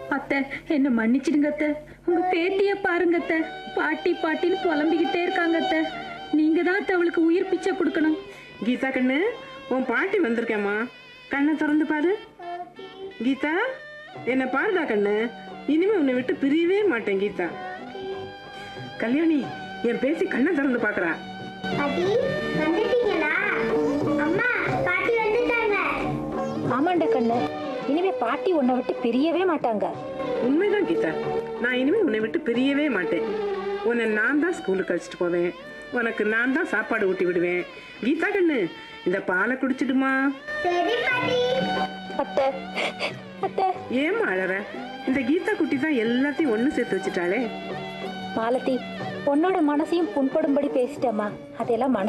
அத்தை என்ன மன்னிச்சிடுங்க அத்தை உங்க பேத்திய பாருங்க அத்தை பாட்டி பாட்டின்னு புலம்பிக்கிட்டே இருக்காங்க அத்தை நீங்க தான் அத்தை அவளுக்கு உயிர் பிச்சை கொடுக்கணும் கீதா கண்ணு உன் பாட்டி வந்திருக்கேம்மா கண்ணை திறந்து பாரு கீதா என்ன பாருடா கண்ணு இனிமே உன்னை விட்டு பிரியவே மாட்டேன் கீதா கல்யாணி என் பேசி கண்ணை திறந்து பார்க்கறா பாட்டி வந்துட்டீங்களா அம்மா பாட்டி வந்துட்டாங்க ஆமாண்ட கண்ணு இனிமே பாட்டி உன்னை விட்டு பிரியவே மாட்டாங்க உண்மைதான் கீதா நான் இனிமே உன்னை விட்டு பிரியவே மாட்டேன் உன்னை நான் தான் ஸ்கூலுக்கு அழைச்சிட்டு போவேன் உனக்கு நான் தான் சாப்பாடு ஊட்டி விடுவேன் கீதா கண்ணு இந்த பாலை குடிச்சிடுமா சரி பாட்டி அத்தை அத்தை ஏம்மா அழற இந்த கீதா குட்டி தான் எல்லாத்தையும் ஒன்று சேர்த்து வச்சுட்டாளே மாலதி உன்னோட மனசையும் புண்படும்படி பேசிட்டேம்மா அதெல்லாம் மனசு